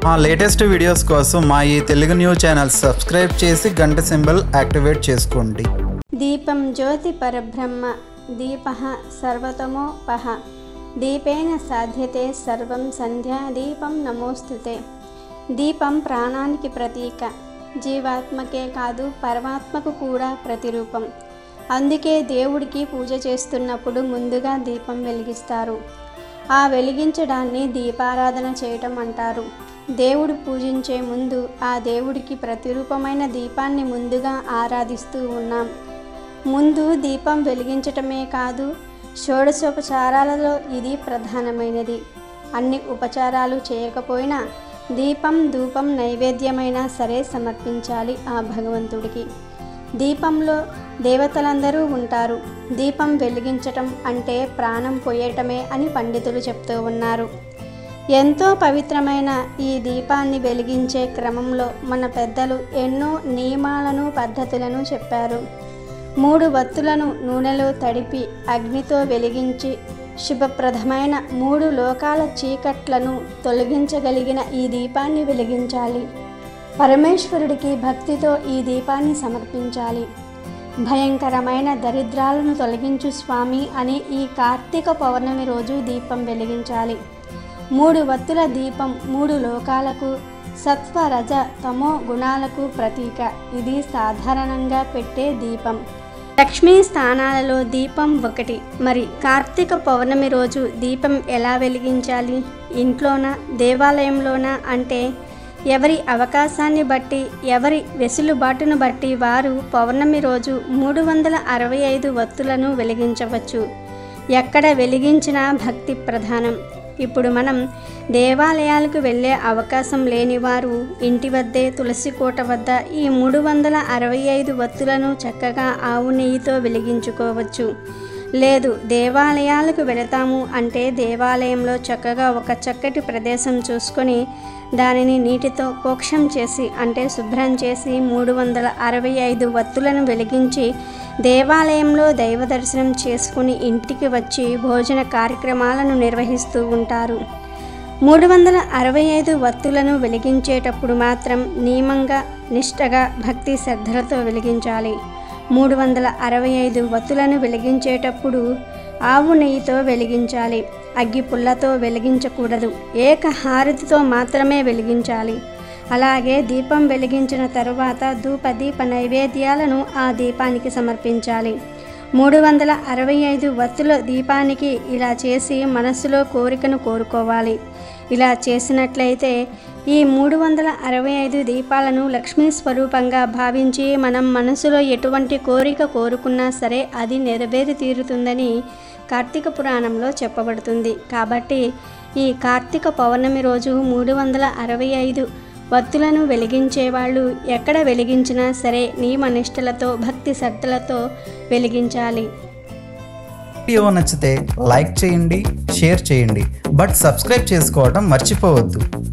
మా latest videos కోసం మా ఈ తెలుగు న్యూస్ ఛానల్ సబ్స్క్రైబ్ చేసి గంట సింబల్ యాక్టివేట్ చేసుకోండి దీపం జ్యోతి పరబ్రహ్మ దీప సర్వతమోపహ దీపేన సాధ్యతే సర్వం సంధ్యా దీపం నమోస్తుతే దీపం ప్రాణానికి ప్రతీక జీవాత్మకే కాదు పరమాత్మకు కూడా ప్రతిరూపం అందుకే దేవుడికి పూజ చేస్తున్నప్పుడు ముందుగా దీపం వెలిగిస్తారు ఆ వెలిగించడాన్ని దీపారాధన చేయటం అంటారు దేవుడు పూజించే ముందు ఆ దేవుడికి ప్రతిరూపమైన దీపాన్ని ముందుగా ఆరాధిస్తూ ఉన్నాం ముందు దీపం వెలిగించటమే కాదు షోడశోపచారాలలో ఇది ప్రధానమైనది అన్ని ఉపచారాలు చేయకపోయినా దీపం ధూపం నైవేద్యమైనా సరే సమర్పించాలి ఆ భగవంతుడికి దీపంలో దేవతలందరూ ఉంటారు దీపం వెలిగించటం అంటే ప్రాణం పోయటమే అని పండితులు చెప్తూ ఉన్నారు ఎంతో పవిత్రమైన ఈ దీపాన్ని వెలిగించే క్రమంలో మన పెద్దలు ఎన్నో నియమాలను పద్ధతులను చెప్పారు మూడు వత్తులను నూనెలో తడిపి అగ్నితో వెలిగించి శుభప్రదమైన మూడు లోకాల చీకట్లను తొలగించగలిగిన ఈ దీపాన్ని వెలిగించాలి పరమేశ్వరుడికి భక్తితో ఈ దీపాన్ని సమర్పించాలి భయంకరమైన దరిద్రాలను తొలగించు స్వామి అని ఈ కార్తీక పౌర్ణమి రోజు దీపం వెలిగించాలి మూడు వత్తుల దీపం మూడు లోకాలకు సత్వ రజ తమో గుణాలకు ప్రతీక ఇది సాధారణంగా పెట్టే దీపం లక్ష్మీ స్థానాలలో దీపం ఒకటి మరి కార్తీక పౌర్ణమి రోజు దీపం ఎలా వెలిగించాలి ఇంట్లోనా దేవాలయంలోనా అంటే ఎవరి అవకాశాన్ని బట్టి ఎవరి వెసులుబాటును బట్టి వారు పౌర్ణమి రోజు మూడు వందల అరవై ఐదు వత్తులను వెలిగించవచ్చు ఎక్కడ వెలిగించినా భక్తి ప్రధానం ఇప్పుడు మనం దేవాలయాలకు వెళ్ళే అవకాశం లేని వారు ఇంటి వద్దే తులసి కోట వద్ద ఈ మూడు వందల అరవై ఐదు వత్తులను చక్కగా ఆవు నెయ్యితో వెలిగించుకోవచ్చు లేదు దేవాలయాలకు వెళతాము అంటే దేవాలయంలో చక్కగా ఒక చక్కటి ప్రదేశం చూసుకొని దానిని నీటితో పోక్షం చేసి అంటే శుభ్రం చేసి మూడు వందల అరవై ఐదు వత్తులను వెలిగించి దేవాలయంలో దైవ దర్శనం చేసుకుని ఇంటికి వచ్చి భోజన కార్యక్రమాలను నిర్వహిస్తూ ఉంటారు మూడు వందల అరవై ఐదు వత్తులను వెలిగించేటప్పుడు మాత్రం నియమంగా నిష్టగా భక్తి శ్రద్ధలతో వెలిగించాలి మూడు వందల అరవై ఐదు వత్తులను వెలిగించేటప్పుడు ఆవు నెయ్యితో వెలిగించాలి అగ్గి పుల్లతో వెలిగించకూడదు ఏక హారతితో మాత్రమే వెలిగించాలి అలాగే దీపం వెలిగించిన తరువాత ధూప దీప నైవేద్యాలను ఆ దీపానికి సమర్పించాలి మూడు వందల అరవై ఐదు వత్తుల దీపానికి ఇలా చేసి మనస్సులో కోరికను కోరుకోవాలి ఇలా చేసినట్లయితే ఈ మూడు వందల అరవై ఐదు దీపాలను లక్ష్మీ స్వరూపంగా భావించి మనం మనసులో ఎటువంటి కోరిక కోరుకున్నా సరే అది నెరవేరి తీరుతుందని కార్తీక పురాణంలో చెప్పబడుతుంది కాబట్టి ఈ కార్తీక పౌర్ణమి రోజు మూడు వందల అరవై ఐదు వత్తులను వెలిగించే వాళ్ళు ఎక్కడ వెలిగించినా సరే నియమ నిష్టలతో భక్తి శ్రద్ధలతో వెలిగించాలి వీడియో నచ్చితే లైక్ చేయండి షేర్ చేయండి బట్ సబ్స్క్రైబ్ చేసుకోవడం మర్చిపోవద్దు